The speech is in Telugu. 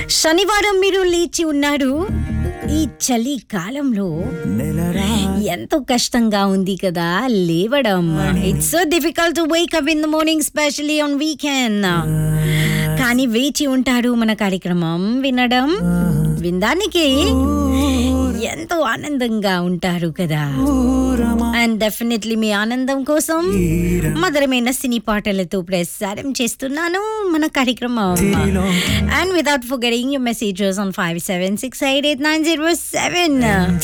శనివారం మీరు లేచి ఉన్నారు ఈ చలి కాలంలో నెలరా ఎంతో కష్టంగా ఉంది కదా లేవడం it's so difficult to wake up in the morning specially on weekend కానీ వేచి ఉంటారు మన కార్యక్రమం వినడం వినడానికి ఎంతో ఆనందంగా ఉంటారు కదా అండ్ డెఫినెట్లీ మీ ఆనందం కోసం మధురమైన సినీ పాటలతో ప్రసారం చేస్తున్నాను మన కార్యక్రమం and without forgetting you messages on five seven six eight eight nine zero seven